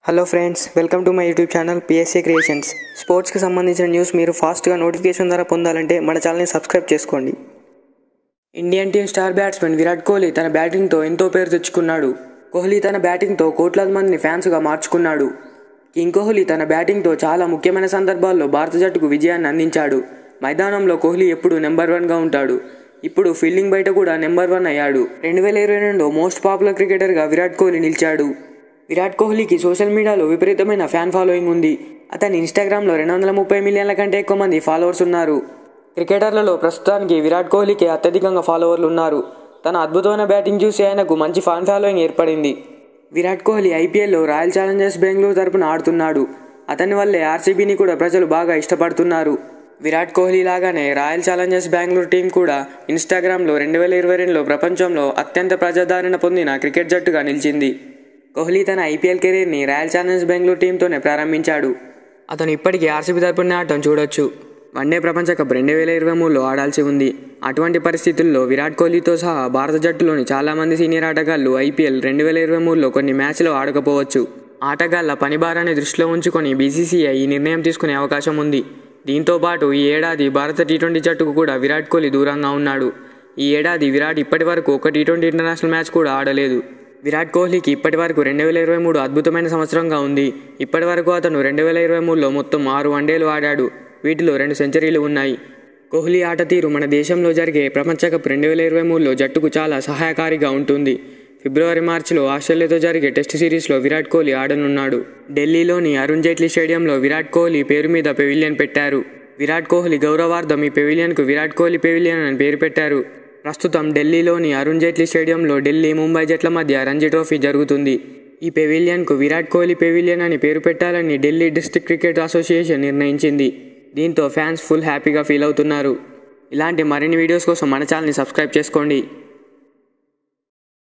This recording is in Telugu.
hello friends welcome to my YouTube channel PSA creations స్పోర్ట్స్కి సంబంధించిన న్యూస్ మీరు ఫాస్ట్గా నోటిఫికేషన్ ద్వారా పొందాలంటే మన ఛానల్ని సబ్స్క్రైబ్ చేసుకోండి Indian team star batsmen Virat Kohli తన బ్యాటింగ్తో ఎంతో పేరు తెచ్చుకున్నాడు కోహ్లీ తన బ్యాటింగ్తో కోట్లాది మందిని ఫ్యాన్స్గా మార్చుకున్నాడు కింగ్ కోహ్లీ తన బ్యాటింగ్తో చాలా ముఖ్యమైన సందర్భాల్లో భారత జట్టుకు విజయాన్ని అందించాడు మైదానంలో కోహ్లీ ఎప్పుడూ నెంబర్ వన్గా ఉంటాడు ఇప్పుడు ఫీల్డింగ్ బయట కూడా నెంబర్ వన్ అయ్యాడు రెండు వేల ఇరవై రెండులో మోస్ట్ పాపులర్ క్రికెటర్గా విరాట్ కోహ్లీ నిలిచాడు విరాట్ కోహ్లీకి సోషల్ మీడియాలో విపరీతమైన ఫ్యాన్ ఫాలోయింగ్ ఉంది అతని ఇన్స్టాగ్రామ్లో రెండు వందల ముప్పై మిలియన్ల కంటే ఎక్కువ మంది ఫాలోవర్స్ ఉన్నారు క్రికెటర్లలో ప్రస్తుతానికి విరాట్ కోహ్లీకి అత్యధికంగా ఫాలోవర్లు ఉన్నారు తన అద్భుతమైన బ్యాటింగ్ చూసి ఆయనకు మంచి ఫ్యాన్ ఫాలోయింగ్ ఏర్పడింది విరాట్ కోహ్లీ ఐపీఎల్లో రాయల్ ఛాలెంజర్స్ బెంగళూరు తరపున ఆడుతున్నాడు అతని వల్లే ఆర్సీబీని కూడా ప్రజలు బాగా ఇష్టపడుతున్నారు విరాట్ కోహ్లీ లాగానే రాయల్ ఛాలెంజర్స్ బెంగళూరు టీం కూడా ఇన్స్టాగ్రామ్లో రెండు వేల ఇరవై రెండులో ప్రపంచంలో అత్యంత ప్రజాదరణ పొందిన క్రికెట్ జట్టుగా నిలిచింది కోహ్లీ తన ఐపీఎల్ కెరీర్ని రాయల్ ఛాలెంజర్స్ బెంగళూరు టీంతోనే ప్రారంభించాడు అతను ఇప్పటికీ ఆర్సీబీ తరపున ఆడటం చూడొచ్చు వన్డే ప్రపంచ కప్ రెండు వేల ఇరవై మూడులో ఆడాల్సి ఉంది అటువంటి పరిస్థితుల్లో విరాట్ కోహ్లీతో సహా భారత జట్టులోని చాలామంది సీనియర్ ఆటగాళ్లు ఐపీఎల్ రెండు వేల ఇరవై మూడులో కొన్ని మ్యాచ్లు ఆడకపోవచ్చు ఆటగాళ్ల పనిభారాన్ని దృష్టిలో ఉంచుకొని బీసీసీఐ ఈ నిర్ణయం తీసుకునే అవకాశం ఉంది దీంతో పాటు ఈ ఏడాది భారత టీ ట్వంటీ జట్టుకు కూడా విరాట్ కోహ్లీ దూరంగా ఉన్నాడు ఈ ఏడాది విరాట్ ఇప్పటి వరకు ఒక టీ ట్వంటీ ఇంటర్నేషనల్ మ్యాచ్ కూడా ఆడలేదు విరాట్ కోహ్లీకి ఇప్పటి వరకు రెండు వేల ఇరవై మూడు అద్భుతమైన సంవత్సరంగా ఉంది ఇప్పటి వరకు అతను రెండు వేల ఇరవై మూడులో మొత్తం ఆరు వన్డేలు ఆడాడు వీటిలో రెండు సెంచరీలు ఉన్నాయి కోహ్లీ ఆట తీరు మన దేశంలో జరిగే ప్రపంచ కప్ రెండు వేల ఇరవై మూడులో జట్టుకు చాలా సహాయకారిగా ఉంటుంది ఫిబ్రవరి మార్చిలో ఆస్ట్రేలియాతో జరిగే టెస్ట్ సిరీస్లో విరాట్ కోహ్లీ ఆడనున్నాడు ఢిల్లీలోని అరుణ్ జైట్లీ స్టేడియంలో విరాట్ కోహ్లీ పేరు మీద పెవిలియన్ పెట్టారు విరాట్ కోహ్లీ గౌరవార్థం ఈ పెవిలియన్కు విరాట్ కోహ్లీ పెవిలియన్ అని పేరు పెట్టారు ప్రస్తుతం ఢిల్లీలోని అరుణ్ జైట్లీ స్టేడియంలో ఢిల్లీ ముంబై జట్ల మధ్య రంజీ ట్రోఫీ జరుగుతుంది ఈ పెవిలియన్కు విరాట్ కోహ్లీ పెవిలియన్ అని పేరు పెట్టాలని ఢిల్లీ డిస్ట్రిక్ట్ క్రికెట్ అసోసియేషన్ నిర్ణయించింది దీంతో ఫ్యాన్స్ ఫుల్ హ్యాపీగా ఫీల్ అవుతున్నారు ఇలాంటి మరిన్ని వీడియోస్ కోసం మన ఛానల్ని సబ్స్క్రైబ్ చేసుకోండి